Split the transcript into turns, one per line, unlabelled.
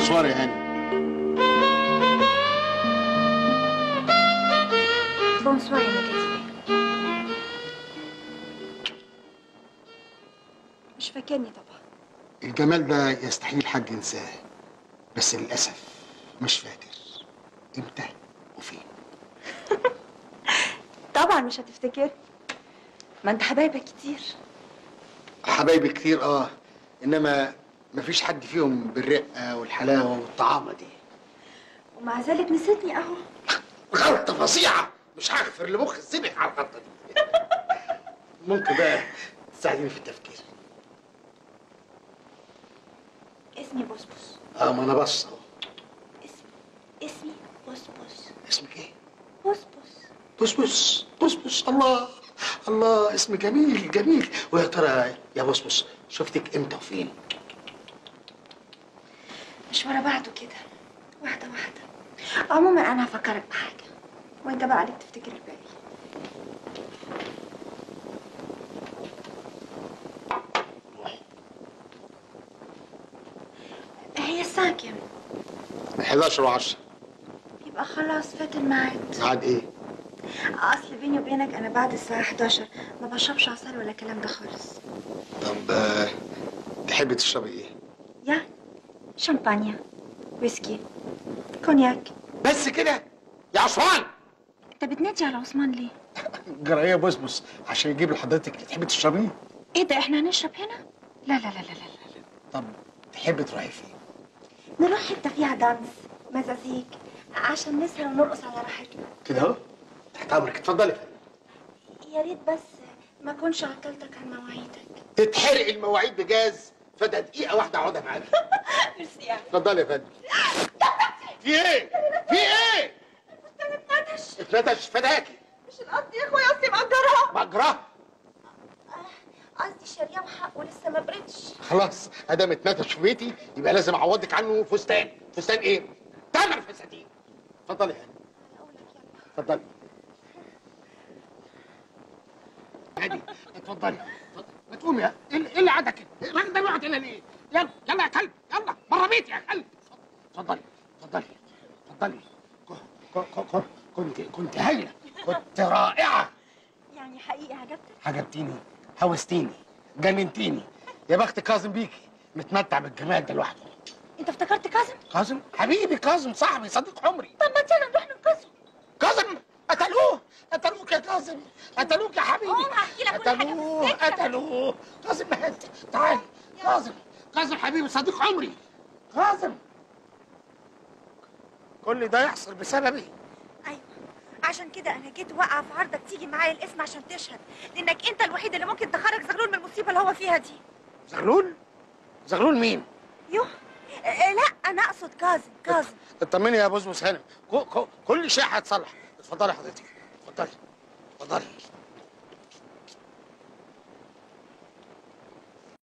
بونسوار يا هاني
بونسوار يا نجاتي مش فاكرني طبعا
الجمال ده يستحيل حد ينساه بس للأسف مش فاكر امتى وفين
طبعا مش هتفتكر ما انت حبايبك كتير
حبايبي كتير اه انما مفيش حد فيهم بالرقه والحلاوه والطعامه دي
ومع ذلك نسيتني اهو
غلطه فظيعه مش هغفر لمخ السبك على الغلطه دي ممكن بقى تساعديني في التفكير
اسمي بوسبوس
اه ما انا بص اهو
اسمي اسمي بوسبوس
اسمك ايه
بوسبوس
بصبص بصبص الله الله اسم جميل جميل ويا ترى يا بصبص شفتك امتى وفين
مش ورا بعضه كده واحدة واحدة عموما أنا هفكرك بحاجة وأنت بقى عليك تفتكر الباقي هي الساعة كام؟
11 و10
يبقى خلاص فات الميعاد
ميعاد ايه
أصل بيني وبينك أنا بعد الساعة 11 ما بشربش عصير ولا الكلام ده خالص
طب آه، تحبي تشربي ايه
يعني شمبانيا ويسكي كونياك
بس كده يا عثمان
أنت بتنادي على عثمان ليه؟
جرايه بصبص عشان يجيب لحضرتك اللي تحبي تشربيه
إيه ده إحنا هنشرب هنا؟ لا لا لا لا لا, لا.
طب تحبي تروحي فين
نروح حتة فيها دانس مزازيك عشان نسهر ونرقص على راحتنا
كده اهو تحت امرك اتفضلي يا فندم
يا ريت بس ما كنش عطلتك عن مواعيدك
تتحرق المواعيد بجاز فده دقيقه واحده اقعدها معاكي
ميرسي يعني
اتفضلي يا فندم في ايه في ايه
اتنتش
اتنتش فداكي
مش القصد يا اخويا قصدي مأجرها
مجراه
قصدي شاريها بحقه لسه ما بردش
خلاص ادام اتنتش في بيتي يبقى لازم اعوضك عنه فستان فستان ايه تمن فساتين اتفضلي يا هاني
اقول لك يلا
اتفضلي هادي اتفضلي اتفضلي. ما تقومي يا ايه اللي- إيه اللي قعدك كده؟ الراجل ده بيقعد هنا ليه؟ يلا يلا يا كلب يلا بره بيتي يا كلب اتفضلي اتفضلي اتفضلي ك- ك- ك- كنت كنت هايله كنت رائعه
يعني حقيقي عجبتك
عجبتيني هوستيني جننتيني يا بخت كاظم بيكي متمتع بالجمال ده لوحده
انت افتكرت كاظم
كاظم حبيبي كاظم صاحبي صديق عمري
طب ما يلا نروح ننقذه
كاظم قتلوه قتلوك يا كاظم قتلوك يا حبيبي
قوم هحكي لك كل حاجة في
قتلوه
السكة.
قتلوه كاظم مات تعالي كاظم كاظم حبيبي صديق عمري كاظم كل ده يحصل بسببي
ايوه عشان كده انا جيت واقعه في عرضك تيجي معايا الاسم عشان تشهد لانك انت الوحيد اللي ممكن تخرج زغلول من المصيبه اللي هو فيها دي
زغلول زغلول مين
يوه آه، لا انا اقصد كاظم كاظم
اطمني يا بوزبوس هانم كو- كو- كل شيء هيتصلح اتفضلي حضرتك اتفضلي اتفضلي